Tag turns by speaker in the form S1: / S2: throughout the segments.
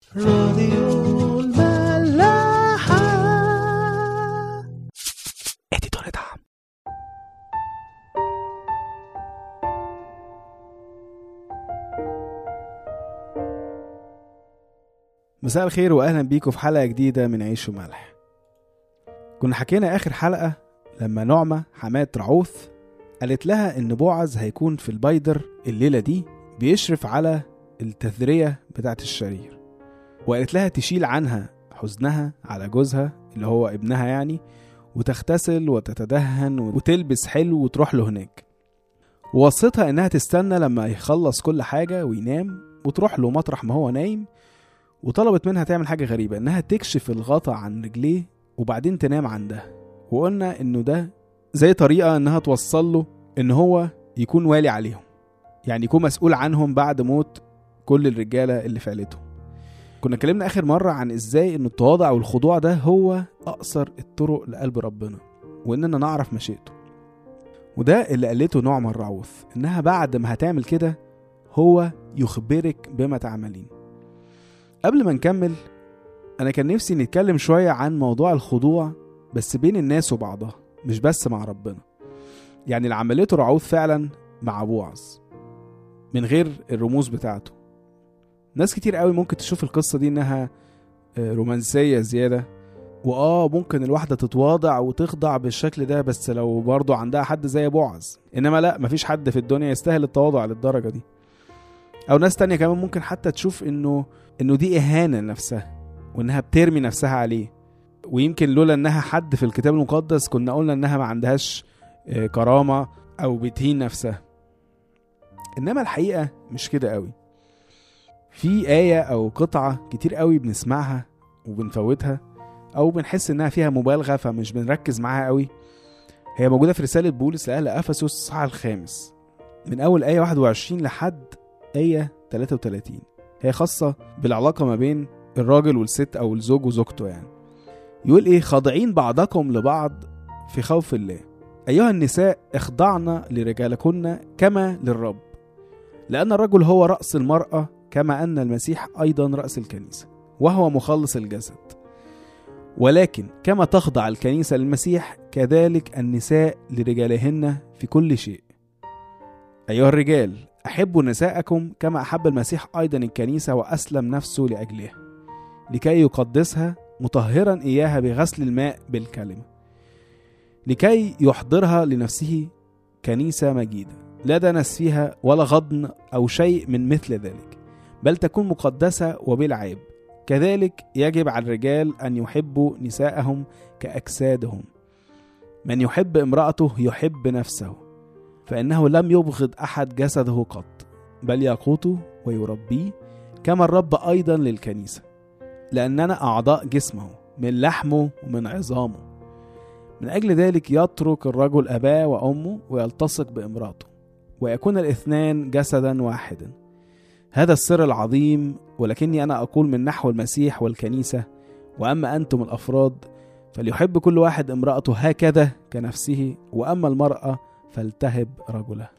S1: راديو الملاحة اديتور دعم
S2: مساء الخير واهلا بيكم في حلقه جديده من عيش وملح كنا حكينا اخر حلقه لما نعمه حماه رعوث قالت لها ان بوعز هيكون في البيدر الليله دي بيشرف على التثريه بتاعه الشرير وقالت لها تشيل عنها حزنها على جوزها اللي هو ابنها يعني وتغتسل وتتدهن وتلبس حلو وتروح له هناك ووصتها انها تستنى لما يخلص كل حاجه وينام وتروح له مطرح ما هو نايم وطلبت منها تعمل حاجة غريبة إنها تكشف الغطا عن رجليه وبعدين تنام عندها وقلنا إنه ده زي طريقة إنها توصل له إن هو يكون والي عليهم يعني يكون مسؤول عنهم بعد موت كل الرجالة اللي في عيلتهم كنا اتكلمنا آخر مرة عن إزاي إن التواضع والخضوع ده هو أقصر الطرق لقلب ربنا وإننا نعرف مشيئته وده اللي قالته نعمة الرعوث إنها بعد ما هتعمل كده هو يخبرك بما تعملين قبل ما نكمل انا كان نفسي نتكلم شويه عن موضوع الخضوع بس بين الناس وبعضها مش بس مع ربنا يعني اللي عملته رعوث فعلا مع بوعز من غير الرموز بتاعته ناس كتير قوي ممكن تشوف القصه دي انها آه، رومانسيه زياده واه ممكن الواحده تتواضع وتخضع بالشكل ده بس لو برضه عندها حد زي بوعز انما لا مفيش حد في الدنيا يستاهل التواضع للدرجه دي او ناس تانية كمان ممكن حتى تشوف انه انه دي اهانه لنفسها وانها بترمي نفسها عليه ويمكن لولا انها حد في الكتاب المقدس كنا قلنا انها ما عندهاش آه، كرامه او بتهين نفسها انما الحقيقه مش كده قوي في ايه او قطعه كتير قوي بنسمعها وبنفوتها او بنحس انها فيها مبالغه فمش بنركز معاها قوي هي موجوده في رساله بولس لاهل افسس الصح الخامس من اول ايه 21 لحد ايه 33 هي خاصة بالعلاقة ما بين الراجل والست أو الزوج وزوجته يعني يقول إيه خاضعين بعضكم لبعض في خوف الله أيها النساء اخضعن لرجالكن كما للرب لأن الرجل هو رأس المرأة كما أن المسيح أيضا رأس الكنيسة وهو مخلص الجسد ولكن كما تخضع الكنيسة للمسيح كذلك النساء لرجالهن في كل شيء أيها الرجال أحبوا نساءكم كما أحب المسيح أيضا الكنيسة وأسلم نفسه لأجلها لكي يقدسها مطهرا إياها بغسل الماء بالكلمة لكي يحضرها لنفسه كنيسة مجيدة لا دنس فيها ولا غضن أو شيء من مثل ذلك بل تكون مقدسة وبلا عيب كذلك يجب على الرجال أن يحبوا نساءهم كأجسادهم من يحب امرأته يحب نفسه فإنه لم يبغض أحد جسده قط بل يقوته ويربيه كما الرب أيضا للكنيسة لأننا أعضاء جسمه من لحمه ومن عظامه من أجل ذلك يترك الرجل أباه وأمه ويلتصق بامرأته ويكون الاثنان جسدا واحدا هذا السر العظيم ولكني أنا أقول من نحو المسيح والكنيسة وأما أنتم الأفراد فليحب كل واحد امرأته هكذا كنفسه وأما المرأة فلتهب رجله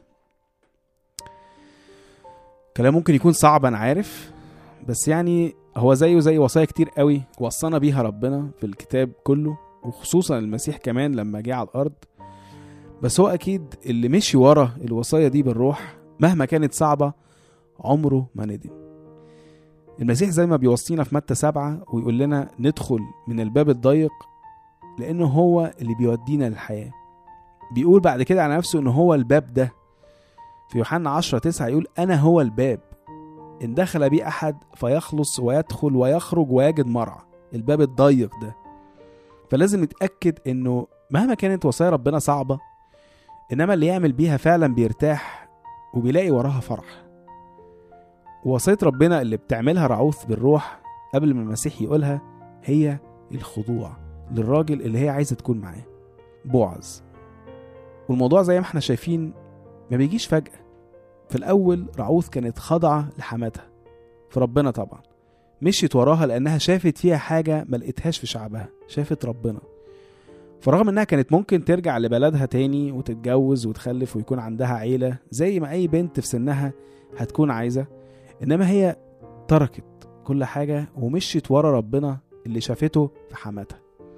S2: كلام ممكن يكون صعب انا عارف بس يعني هو زيه زي وصايا كتير قوي وصانا بيها ربنا في الكتاب كله وخصوصا المسيح كمان لما جه على الارض بس هو اكيد اللي مشي ورا الوصايا دي بالروح مهما كانت صعبة عمره ما ندم المسيح زي ما بيوصينا في متى سبعة ويقول لنا ندخل من الباب الضيق لأنه هو اللي بيودينا للحياة بيقول بعد كده على نفسه ان هو الباب ده في يوحنا 10 9 يقول انا هو الباب ان دخل بي احد فيخلص ويدخل ويخرج ويجد مرعى الباب الضيق ده فلازم نتاكد انه مهما كانت وصايا ربنا صعبه انما اللي يعمل بيها فعلا بيرتاح وبيلاقي وراها فرح ووصية ربنا اللي بتعملها رعوث بالروح قبل ما المسيح يقولها هي الخضوع للراجل اللي هي عايزة تكون معاه بوعز والموضوع زي ما احنا شايفين ما بيجيش فجأة في الأول رعوث كانت خاضعة لحماتها في ربنا طبعا مشيت وراها لأنها شافت فيها حاجة ما لقيتهاش في شعبها شافت ربنا فرغم انها كانت ممكن ترجع لبلدها تاني وتتجوز وتخلف ويكون عندها عيلة زي ما أي بنت في سنها هتكون عايزة إنما هي تركت كل حاجة ومشيت ورا ربنا اللي شافته في حماتها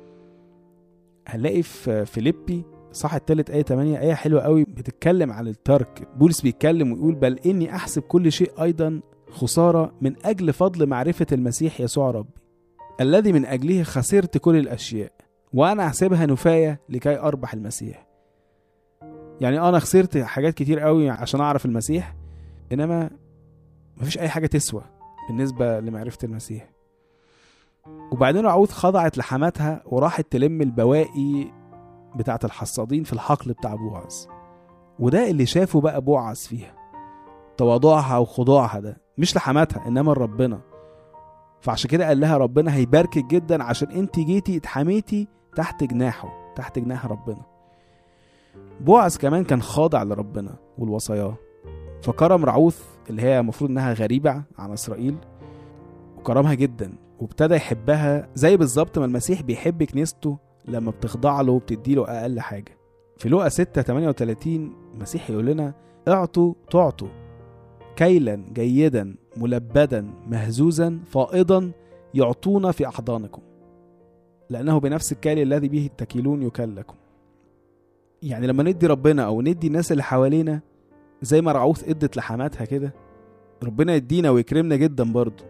S2: هنلاقي في فيليبي صح التالت آية 8 آية حلوة قوي بتتكلم عن الترك بولس بيتكلم ويقول بل إني أحسب كل شيء أيضا خسارة من أجل فضل معرفة المسيح يسوع ربي الذي من أجله خسرت كل الأشياء وأنا أحسبها نفاية لكي أربح المسيح يعني أنا خسرت حاجات كتير قوي عشان أعرف المسيح إنما مفيش أي حاجة تسوى بالنسبة لمعرفة المسيح وبعدين رعوت خضعت لحماتها وراحت تلم البواقي بتاعة الحصادين في الحقل بتاع بوعز وده اللي شافه بقى بوعز فيها تواضعها وخضوعها ده مش لحماتها انما لربنا فعشان كده قال لها ربنا هيباركك جدا عشان انت جيتي اتحميتي تحت جناحه تحت جناح ربنا بوعز كمان كان خاضع لربنا والوصاياه فكرم رعوث اللي هي المفروض انها غريبة عن اسرائيل وكرمها جدا وابتدى يحبها زي بالظبط ما المسيح بيحب كنيسته لما بتخضع له وبتديله اقل حاجة في لوقا 6 38 المسيح يقول لنا اعطوا تعطوا كيلا جيدا ملبدا مهزوزا فائضا يعطون في احضانكم لانه بنفس الكيل الذي به تكيلون يكل لكم يعني لما ندي ربنا او ندي الناس اللي حوالينا زي ما رعوث ادت لحماتها كده ربنا يدينا ويكرمنا جدا برضه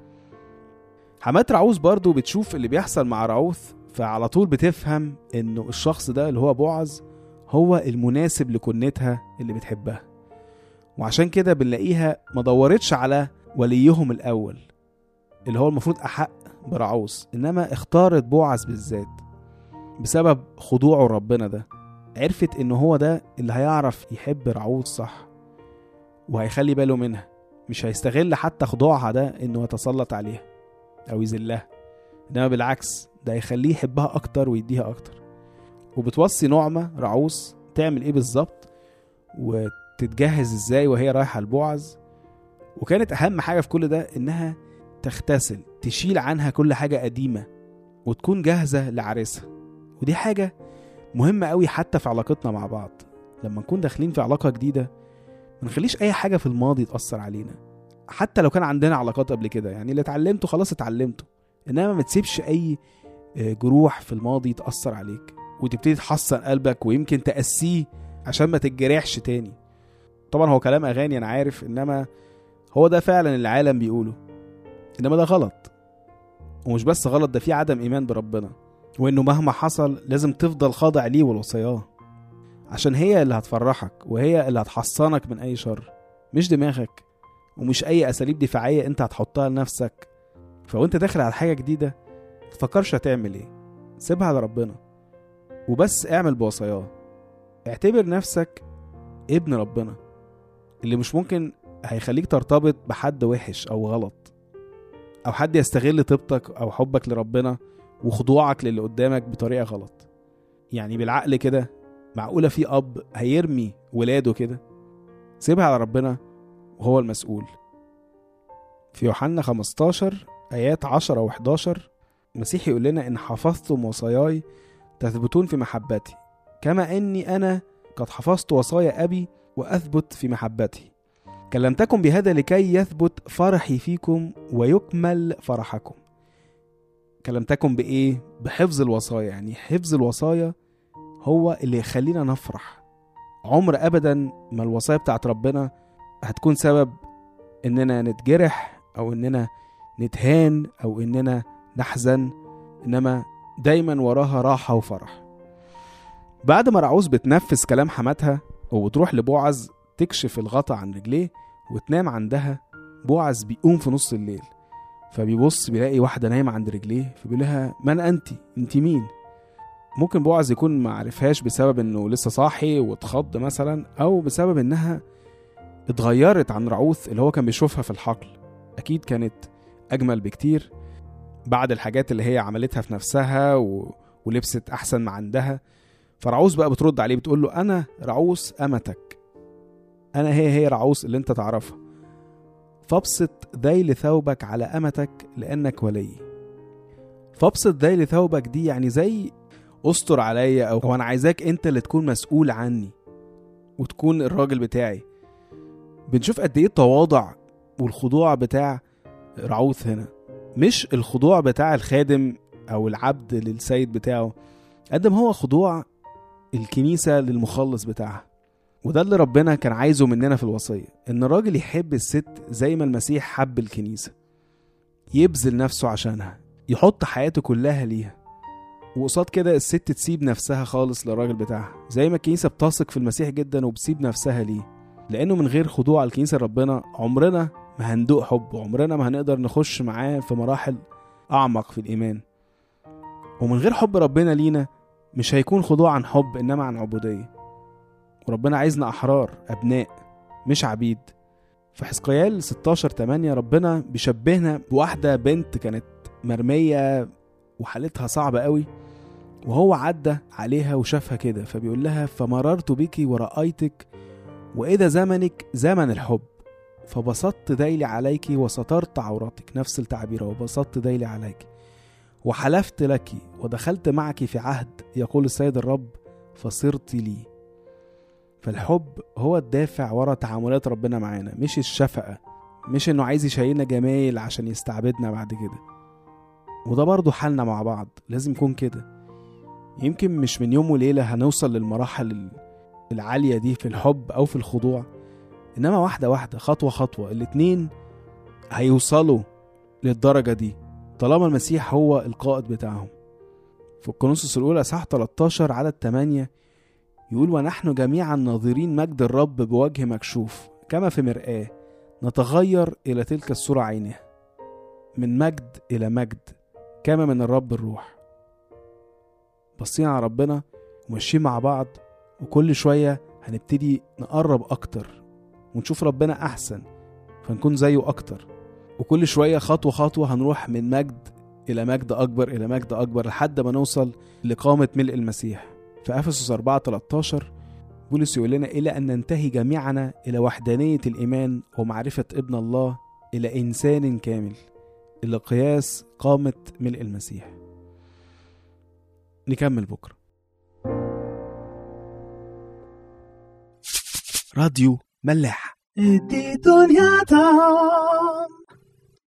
S2: حمات رعوث برضه بتشوف اللي بيحصل مع رعوث فعلى طول بتفهم انه الشخص ده اللي هو بوعز هو المناسب لكنتها اللي بتحبها وعشان كده بنلاقيها ما دورتش على وليهم الاول اللي هو المفروض احق برعوث انما اختارت بوعز بالذات بسبب خضوعه لربنا ده عرفت ان هو ده اللي هيعرف يحب رعوث صح وهيخلي باله منها مش هيستغل حتى خضوعها ده انه يتسلط عليها او يذلها انما بالعكس ده هيخليه يحبها اكتر ويديها اكتر وبتوصي نعمة رعوث تعمل ايه بالظبط وتتجهز ازاي وهي رايحة لبوعز وكانت اهم حاجة في كل ده انها تغتسل تشيل عنها كل حاجة قديمة وتكون جاهزة لعريسها ودي حاجة مهمة قوي حتى في علاقتنا مع بعض لما نكون داخلين في علاقة جديدة ما نخليش أي حاجة في الماضي تأثر علينا حتى لو كان عندنا علاقات قبل كده يعني اللي اتعلمته خلاص اتعلمته إنما ما تسيبش أي جروح في الماضي تأثر عليك وتبتدي تحصن قلبك ويمكن تأسيه عشان ما تتجرحش تاني طبعا هو كلام أغاني أنا عارف إنما هو ده فعلا اللي العالم بيقوله إنما ده غلط ومش بس غلط ده فيه عدم إيمان بربنا وانه مهما حصل لازم تفضل خاضع ليه والوصاياه عشان هي اللي هتفرحك وهي اللي هتحصنك من اي شر مش دماغك ومش اي اساليب دفاعيه انت هتحطها لنفسك فوانت داخل على حاجه جديده متفكرش هتعمل ايه سيبها لربنا وبس اعمل بوصاياه اعتبر نفسك ابن ربنا اللي مش ممكن هيخليك ترتبط بحد وحش او غلط او حد يستغل طيبتك او حبك لربنا وخضوعك للي قدامك بطريقه غلط يعني بالعقل كده معقوله في اب هيرمي ولاده كده سيبها على ربنا وهو المسؤول في يوحنا 15 ايات 10 و11 المسيح يقول لنا ان حفظتم وصاياي تثبتون في محبتي كما اني انا قد حفظت وصايا ابي واثبت في محبتي كلمتكم بهذا لكي يثبت فرحي فيكم ويكمل فرحكم كلمتكم بإيه؟ بحفظ الوصايا يعني حفظ الوصايا هو اللي يخلينا نفرح عمر أبدا ما الوصايا بتاعت ربنا هتكون سبب إننا نتجرح أو إننا نتهان أو إننا نحزن إنما دايما وراها راحة وفرح بعد ما رعوز بتنفذ كلام حماتها وبتروح لبوعز تكشف الغطا عن رجليه وتنام عندها بوعز بيقوم في نص الليل فبيبص بيلاقي واحدة نايمة عند رجليه فبيقول لها من أنت؟ أنت مين؟ ممكن بوعز يكون ما عرفهاش بسبب إنه لسه صاحي واتخض مثلا أو بسبب إنها اتغيرت عن رعوث اللي هو كان بيشوفها في الحقل أكيد كانت أجمل بكتير بعد الحاجات اللي هي عملتها في نفسها و... ولبست أحسن ما عندها فرعوث بقى بترد عليه بتقول له أنا رعوث أمتك أنا هي هي رعوث اللي أنت تعرفها فابسط ذيل ثوبك على أمتك لأنك ولي فابسط ذيل ثوبك دي يعني زي استر عليا أو هو أنا عايزاك أنت اللي تكون مسؤول عني وتكون الراجل بتاعي بنشوف قد إيه التواضع والخضوع بتاع رعوث هنا مش الخضوع بتاع الخادم او العبد للسيد بتاعه قد ما هو خضوع الكنيسه للمخلص بتاعها وده اللي ربنا كان عايزه مننا في الوصيه ان الراجل يحب الست زي ما المسيح حب الكنيسه يبذل نفسه عشانها يحط حياته كلها ليها وقصاد كده الست تسيب نفسها خالص للراجل بتاعها زي ما الكنيسه بتثق في المسيح جدا وبتسيب نفسها ليه لانه من غير خضوع الكنيسه لربنا عمرنا ما هندوق حب وعمرنا ما هنقدر نخش معاه في مراحل اعمق في الايمان ومن غير حب ربنا لينا مش هيكون خضوع عن حب انما عن عبوديه وربنا عايزنا احرار ابناء مش عبيد في حزقيال 16 8 ربنا بيشبهنا بواحده بنت كانت مرميه وحالتها صعبه قوي وهو عدى عليها وشافها كده فبيقول لها فمررت بك ورأيتك وإذا زمنك زمن الحب فبسطت ديلي عليك وسترت عورتك نفس التعبير وبسطت ديلي عليك وحلفت لك ودخلت معك في عهد يقول السيد الرب فصرت لي فالحب هو الدافع ورا تعاملات ربنا معانا مش الشفقة مش انه عايز يشيلنا جمايل عشان يستعبدنا بعد كده وده برضه حالنا مع بعض لازم يكون كده يمكن مش من يوم وليلة هنوصل للمراحل العالية دي في الحب أو في الخضوع إنما واحدة واحدة خطوة خطوة الاتنين هيوصلوا للدرجة دي طالما المسيح هو القائد بتاعهم في الكونسوس الأولى صح 13 عدد 8 يقول ونحن جميعا ناظرين مجد الرب بوجه مكشوف كما في مرآة نتغير إلى تلك الصورة عينها من مجد إلى مجد كما من الرب الروح بصين على ربنا وماشيين مع بعض وكل شوية هنبتدي نقرب أكتر ونشوف ربنا أحسن فنكون زيه أكتر وكل شوية خطوة خطوة هنروح من مجد إلى مجد أكبر إلى مجد أكبر لحد ما نوصل لقامة ملء المسيح في أفسس 4 13 بولس يقول لنا إلى أن ننتهي جميعنا إلى وحدانية الإيمان ومعرفة ابن الله إلى إنسان كامل إلى قياس قامة ملء المسيح نكمل بكرة
S1: راديو ملاح
S3: دي دنيا تعم